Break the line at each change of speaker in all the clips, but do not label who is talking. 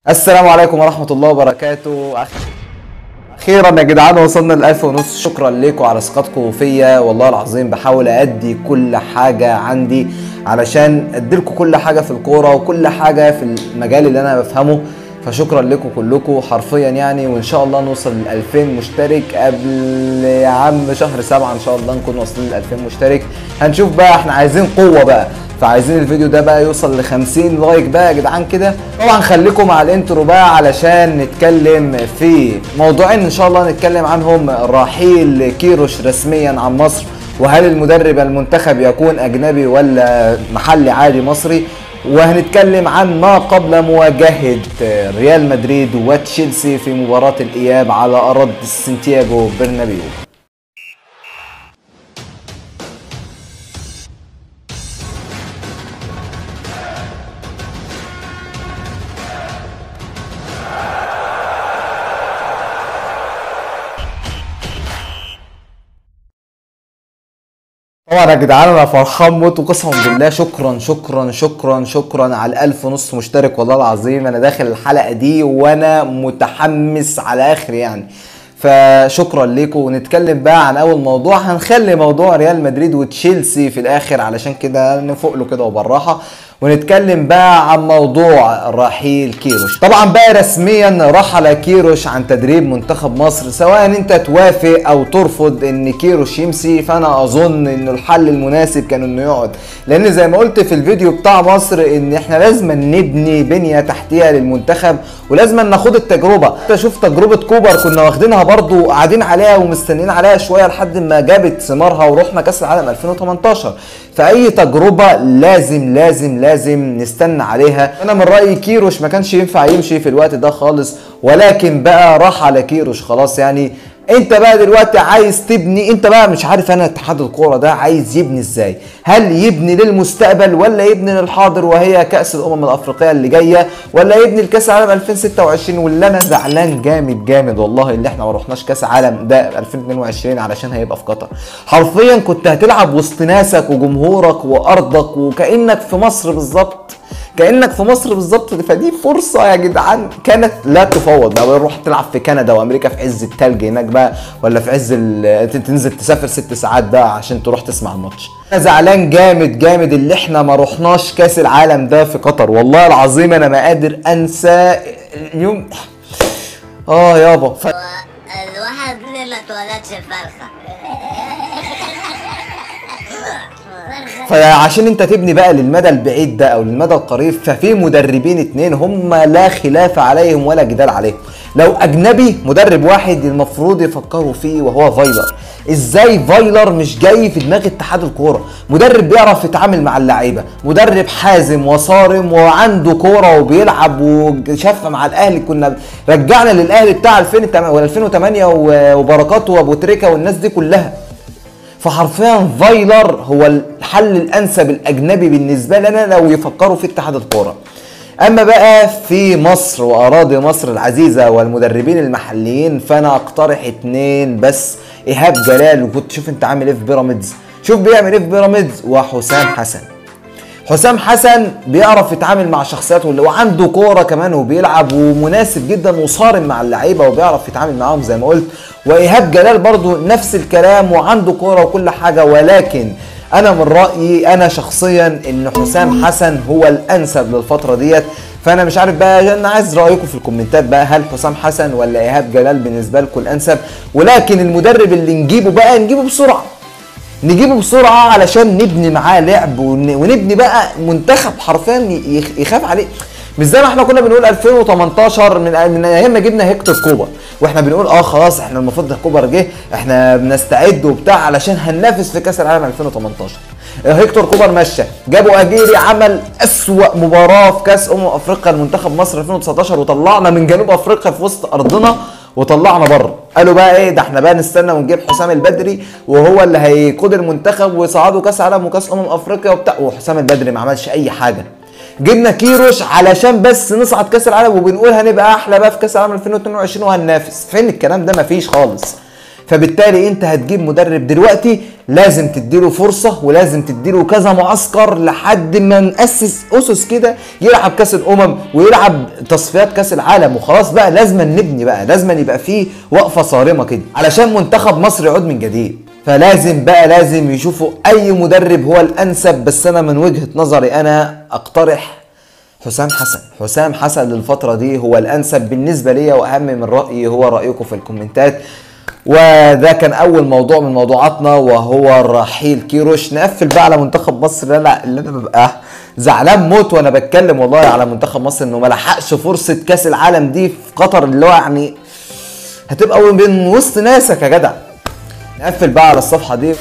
السلام عليكم ورحمة الله وبركاته أخيرا يا جدعان وصلنا لألف ونص شكرا لكم على ثقتكم فيا والله العظيم بحاول أدي كل حاجة عندي علشان أديلكم كل حاجة في الكورة وكل حاجة في المجال اللي أنا بفهمه فشكرا لكم كلكم حرفيا يعني وان شاء الله نوصل ل 2000 مشترك قبل يا عم شهر سبعة ان شاء الله نكون واصلين ل 2000 مشترك هنشوف بقى احنا عايزين قوه بقى فعايزين الفيديو ده بقى يوصل ل 50 لايك بقى يا جدعان كده طبعا خليكم مع الانترو بقى علشان نتكلم في موضوعين ان شاء الله نتكلم عنهم رحيل كيروش رسميا عن مصر وهل المدرب المنتخب يكون اجنبي ولا محلي عادي مصري وهنتكلم عن ما قبل مواجهة ريال مدريد وتشيلسي في مباراة الإياب على أرض سانتياغو برنابيو طبعا يا جدعان انا فرحان موت وقسما بالله شكرا شكرا شكرا شكرا على الالف ونص مشترك والله العظيم انا داخل الحلقه دي وانا متحمس على اخر يعني فشكرا لكم ونتكلم بقى عن اول موضوع هنخلي موضوع ريال مدريد وتشيلسي في الاخر علشان كده نفوق له كده وبالراحه ونتكلم بقى عن موضوع رحيل كيروش طبعا بقى رسميا رحل كيروش عن تدريب منتخب مصر سواء انت توافق او ترفض ان كيروش يمشي فانا اظن ان الحل المناسب كان انه يقعد لان زي ما قلت في الفيديو بتاع مصر ان احنا لازم نبني بنية تحتية للمنتخب ولازم ناخد التجربة انت شوف تجربة كوبر كنا واخدينها برضو قاعدين عليها ومستنيين عليها شوية لحد ما جابت ثمارها ورحنا كاس العالم 2018 فاي تجربة لازم لازم لازم نستنى عليها انا من رايي كيروش ما كانش ينفع يمشي في الوقت ده خالص ولكن بقى راح على كيروش خلاص يعني انت بقى دلوقتي عايز تبني انت بقى مش عارف انا اتحاد الكوره ده عايز يبني ازاي هل يبني للمستقبل ولا يبني للحاضر وهي كاس الامم الافريقيه اللي جايه ولا يبني الكاس العالم 2026 واللي انا زعلان جامد جامد والله اللي احنا ما رحناش كاس عالم ده 2022 علشان هيبقى في قطر حرفيا كنت هتلعب وسط ناسك وجمهورك وارضك وكانك في مصر بالظبط كانك في مصر بالظبط فدي فرصه يا جدعان كانت لا تفوض بقى نروح تلعب في كندا وامريكا في عز التلج هناك بقى ولا في عز تنزل تسافر ست ساعات بقى عشان تروح تسمع الماتش انا زعلان جامد جامد اللي احنا ما رحناش كاس العالم ده في قطر والله العظيم انا ما قادر انسى اليوم اه يابا ف...
الواحد ليه ما اتولدش فرخة
فعشان انت تبني بقى للمدى البعيد ده او للمدى القريب ففي مدربين اتنين هم لا خلاف عليهم ولا جدال عليهم لو اجنبي مدرب واحد المفروض يفكروا فيه وهو فايلر ازاي فايلر مش جاي في دماغ اتحاد الكوره مدرب بيعرف يتعامل مع اللعيبه مدرب حازم وصارم وعنده كوره وبيلعب وشاف مع الاهلي كنا رجعنا للاهلي بتاع 2008 وبركات وابو تريكه والناس دي كلها فحرفيا فايلر هو الحل الانسب الاجنبي بالنسبه لنا لو يفكروا في اتحاد الكوره اما بقى في مصر واراضي مصر العزيزه والمدربين المحليين فانا اقترح اتنين بس ايهاب جلال وكنت شوف انت عامل ايه في بيراميدز شوف بيعمل ايه في بيراميدز وحسام حسن حسام حسن بيعرف يتعامل مع شخصيات وعنده كوره كمان وبيلعب ومناسب جدا وصارم مع اللعيبه وبيعرف يتعامل معاهم زي ما قلت وايهاب جلال برضو نفس الكلام وعنده كوره وكل حاجه ولكن انا من رايي انا شخصيا ان حسام حسن هو الانسب للفتره ديت فانا مش عارف بقى انا عايز رايكم في الكومنتات بقى هل حسام حسن ولا ايهاب جلال بالنسبه لكم الانسب ولكن المدرب اللي نجيبه بقى نجيبه بسرعه نجيبه بسرعه علشان نبني معاه لعب ونبني بقى منتخب حرفيا يخاف عليه مش زي ما احنا كنا بنقول 2018 من من ايام ما جبنا هيكتور كوبر واحنا بنقول اه خلاص احنا المفروض ده كوبر جه احنا بنستعد وبتاع علشان هننافس في كاس العالم 2018 هيكتور كوبر مشى جابوا اجيري عمل اسوأ مباراه في كاس امم افريقيا لمنتخب مصر 2019 وطلعنا من جنوب افريقيا في وسط ارضنا وطلعنا بره قالوا بقى ايه ده احنا بقى نستنى ونجيب حسام البدري وهو اللي هيقود المنتخب ويصعدوا كاس عالم وكاس امم افريقيا وبتاع وحسام البدري ما عملش اي حاجه جبنا كيروش علشان بس نصعد كاس العالم وبنقول هنبقى احلى بقى في كاس العالم 2022 وهننافس فين الكلام ده مفيش خالص فبالتالي انت هتجيب مدرب دلوقتي لازم تديله فرصة ولازم تديله كذا معسكر لحد ما نأسس أسس كده يلعب كأس الأمم ويلعب تصفيات كأس العالم وخلاص بقى لازم نبني بقى لازم يبقى فيه وقفة صارمة كده علشان منتخب مصر يعود من جديد فلازم بقى لازم يشوفوا أي مدرب هو الأنسب بس أنا من وجهة نظري أنا أقترح حسام حسن حسام حسن للفترة دي هو الأنسب بالنسبة لي وأهم من رأيي هو رأيكم في الكومنتات وده كان أول موضوع من موضوعاتنا وهو الرحيل كيروش نقفل بقى على منتخب مصر اللي أنا, اللي أنا ببقى زعلان موت وأنا بتكلم والله على منتخب مصر إنه ما لحقش فرصة كأس العالم دي في قطر اللي هو يعني هتبقى من وسط ناسك يا جدع نقفل بقى على الصفحة دي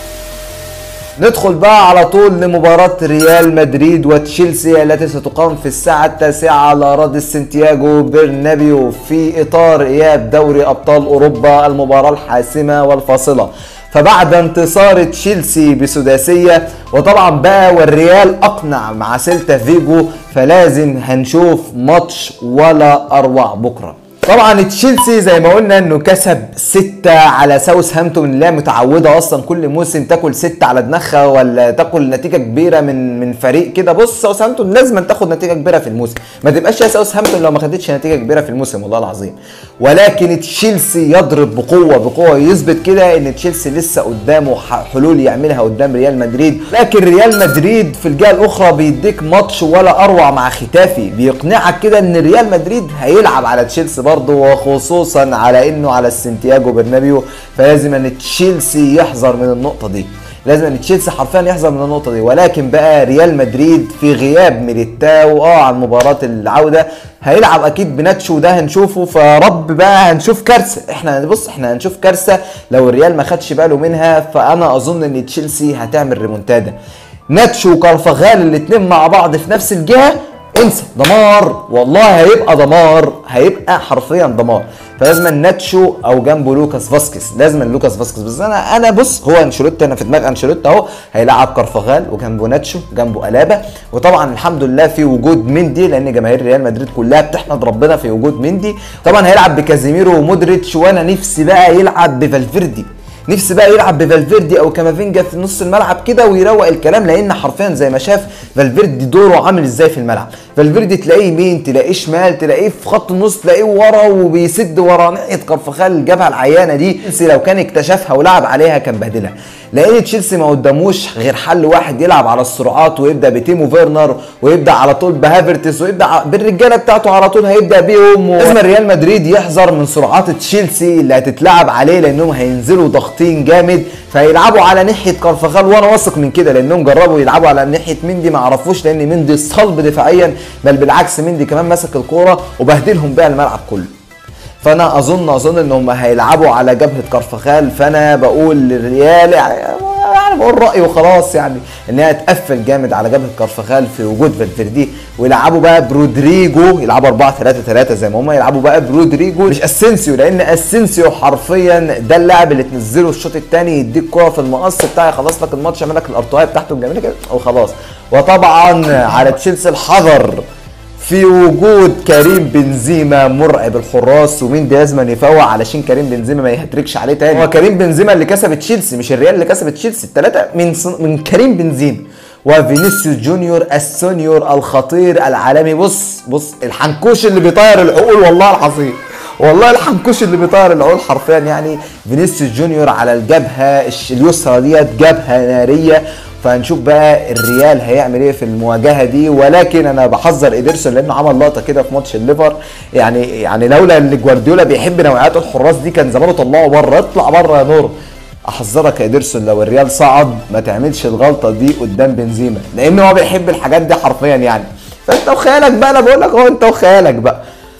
ندخل بقى على طول لمباراة ريال مدريد وتشيلسي التي ستقام في الساعة التاسعة على أراضي سانتياغو برنابيو في إطار إياب دوري أبطال أوروبا المباراة الحاسمة والفاصلة فبعد انتصار تشيلسي بسداسية وطبعا بقى والريال أقنع مع سيلتا فيجو فلازم هنشوف ماتش ولا أروع بكرة طبعا تشيلسي زي ما قلنا انه كسب ستة على ساوث هامبتون اللي هي متعوده اصلا كل موسم تاكل ستة على دماغها ولا تاكل نتيجه كبيره من من فريق كده بص ساوث هامبتون لازم تاخد نتيجه كبيره في الموسم ما تبقاش يا ساوث هامبتون لو ما خدتش نتيجه كبيره في الموسم والله العظيم ولكن تشيلسي يضرب بقوه بقوه يثبت كده ان تشيلسي لسه قدامه حلول يعملها قدام ريال مدريد لكن ريال مدريد في الجهه الاخرى بيديك ماتش ولا اروع مع ختافي بيقنعك كده ان ريال مدريد هيلعب على تشيلسي برضه وخصوصا على انه على السنتياجو برنابيو فلازم ان تشيلسي يحذر من النقطه دي لازم ان تشيلسي حرفيا يحذر من النقطه دي ولكن بقى ريال مدريد في غياب ميليتاو اه عن مباراه العوده هيلعب اكيد بناتشو ده هنشوفه فرب بقى هنشوف كارثه احنا بص احنا هنشوف كارثه لو الريال ما خدش باله منها فانا اظن ان تشيلسي هتعمل ريمونتادا ناتشو وكارفاغال الاثنين مع بعض في نفس الجهه انسى دمار والله هيبقى دمار هيبقى حرفيا دمار فلازم ناتشو او جنبه لوكاس فاسكيز لازم لوكاس فاسكيز بس انا انا بص هو انشيلوتي انا في دماغ انشيلوتي اهو هيلعب كارفاغال وجنبه ناتشو جنبه الابا وطبعا الحمد لله في وجود مندي لان جماهير ريال مدريد كلها بتحمد ربنا في وجود مندي طبعا هيلعب بكازيميرو ومودريتش وانا نفسي بقى يلعب بفالفيردي نفسي بقى يلعب بفالفيردي او كامافينجا في نص الملعب كده ويروق الكلام لان حرفيا زي ما شاف فالفيردي دوره عامل ازاي في الملعب فالفيردي تلاقيه يمين تلاقيه شمال تلاقيه في خط النص تلاقيه ورا وبيسد ورا ناحيه كرفخال الجبهه العيانه دي تشيلسي لو كان اكتشفها ولعب عليها كان بهدلها لان تشيلسي ما قداموش غير حل واحد يلعب على السرعات ويبدا بتيمو فيرنر ويبدا على طول بهافرتس ويبدا بالرجاله بتاعته على طول هيبدا بيهم لازم ريال مدريد يحذر من سرعات تشيلسي اللي هتتلعب عليه لانهم هينزلوا ضاغطين جامد فهيلعبوا على ناحيه كارفاخال وانا واثق من كده لانهم جربوا يلعبوا على ناحيه مندي ما عرفوش لان مندي صلب دفاعيا بل بالعكس مندي كمان مسك الكوره وبهدلهم بيها الملعب كله فانا اظن اظن ان هم هيلعبوا على جبهه كارفاخال فانا بقول للريال يعني يعني بقول رايي وخلاص يعني ان هي تقفل جامد على جبهه كارفاخال في وجود فالفيردي ويلعبوا بقى برودريجو يلعبوا 4 3 3 زي ما هم يلعبوا بقى برودريجو مش اسينسيو لان اسينسيو حرفيا ده اللاعب اللي تنزله الشوط الثاني يديك كوره في المقص بتاعي خلاص لك الماتش يعمل لك الارتوهيه بتاعته الجميله كده وخلاص وطبعا على تشيلسي الحذر في وجود كريم بنزيما مرعب الحراس ومين ده لازم يفوق علشان كريم بنزيما ما يهتركش عليه تاني هو كريم بنزيما اللي كسب تشيلسي مش الريال اللي كسب تشيلسي الثلاثه من صن... من كريم بنزيما وفينيسيوس جونيور السونيور الخطير العالمي بص بص الحنكوش اللي بيطير العقول والله العظيم والله الحنكوش اللي بيطير العقول حرفيا يعني فينيسيوس جونيور على الجبهه اليسرى ديت جبهه ناريه فهنشوف بقى الريال هيعمل ايه في المواجهه دي ولكن انا بحذر ايدرسون لانه عمل لقطه كده في ماتش الليفر يعني يعني لولا ان جوارديولا بيحب نوعيات الحراس دي كان زمانه طلعه بره اطلع بره يا نور احذرك يا ايدرسون لو الريال صعد ما تعملش الغلطه دي قدام بنزيما لان هو بيحب الحاجات دي حرفيا يعني فانت وخيالك بقى انا بقول لك اهو انت وخيالك بقى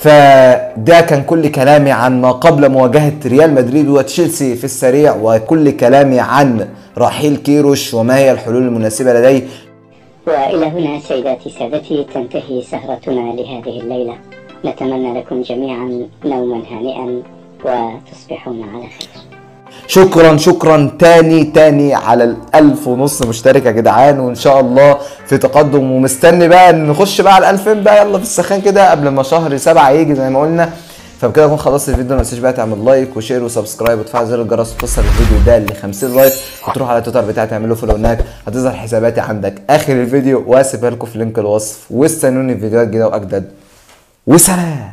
فده كان كل كلامي عن ما قبل مواجهة ريال مدريد وتشيلسي في السريع وكل كلامي عن رحيل كيروش وما هي الحلول المناسبة لديه
وإلى هنا سيداتي سادتي تنتهي سهرتنا لهذه الليلة نتمنى لكم جميعا نوما هانئا وتصبحون على خير
شكرا شكرا تاني تاني على الألف ونص مشترك يا جدعان وإن شاء الله في تقدم ومستني بقى نخش بقى على الألفين بقى يلا في السخان كده قبل ما شهر سبعة يجي زي ما قلنا فبكده اكون خلصت الفيديو ما تنساش بقى تعمل لايك وشير وسبسكرايب وتفعل زر الجرس وتوصل الفيديو ده ل 50 لايك وتروح على تويتر بتاعي تعمل له فولو هناك هتظهر حساباتي عندك اخر الفيديو واسيبها لكم في لينك الوصف واستنوني في فيديوهات جديده واجدد وسلام